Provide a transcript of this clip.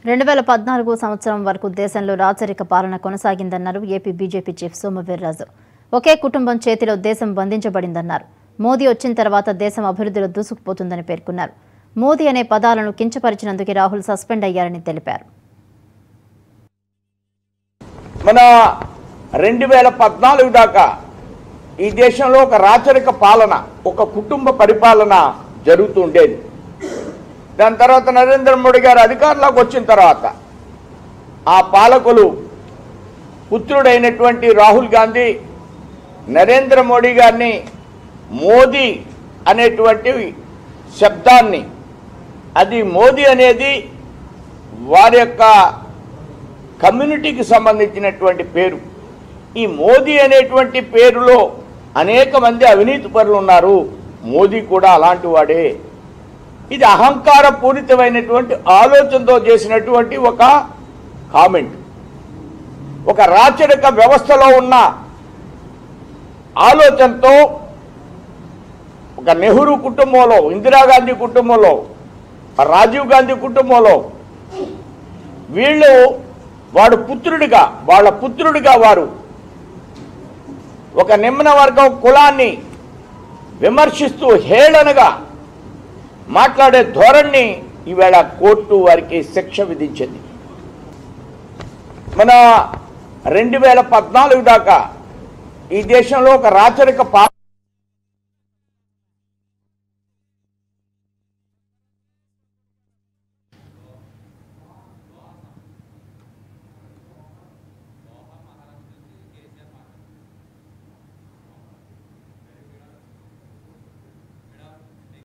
రెండు వేల పద్నాలుగు సంవత్సరం వరకు దేశంలో రాచరిక పాలన కొనసాగిందన్నారు ఏపీ బీజేపీ చీఫ్ సోమవీర్రాజు ఒకే కుటుంబం చేతిలో దేశం బంధించబడిందన్నారు మోదీ వచ్చిన తర్వాత దేశం అభివృద్ధిలో దూసుకుపోతుందని పేర్కొన్నారు మోదీ అనే పదాలను కించపరిచినందుకే రాహుల్ సస్పెండ్ అయ్యారని తెలిపారు మన రెండు వేల పద్నాలుగు దాకా ఈ దేశంలో ఒక రాచరిక పాలన ఒక కుటుంబ పరిపాలన జరుగుతూ ఉండేది దాని తర్వాత నరేంద్ర మోడీ గారు అధికారంలోకి వచ్చిన తర్వాత ఆ పాలకులు పుత్రుడైనటువంటి రాహుల్ గాంధీ నరేంద్ర మోడీ గారిని మోదీ అనేటువంటి శబ్దాన్ని అది మోదీ అనేది వారి యొక్క కమ్యూనిటీకి సంబంధించినటువంటి పేరు ఈ మోదీ అనేటువంటి పేరులో అనేక మంది అవినీతి పరులు ఉన్నారు మోదీ కూడా అలాంటి వాడే ఇది అహంకార పూరితమైనటువంటి ఆలోచనతో చేసినటువంటి ఒక కామెంట్ ఒక రాచరిక వ్యవస్థలో ఉన్న ఆలోచనతో ఒక నెహ్రూ కుటుంబంలో ఇందిరాగాంధీ కుటుంబంలో రాజీవ్ గాంధీ కుటుంబంలో వీళ్ళు వాడు పుత్రుడిగా వాళ్ళ పుత్రుడిగా వారు ఒక నిమ్న వర్గం కులాన్ని విమర్శిస్తూ హేళనగా మాట్లాడే ధోరణి ఈవేళ కోర్టు వారికి శిక్ష విధించింది మన రెండు వేల పద్నాలుగు దాకా ఈ దేశంలో ఒక రాచరిక పా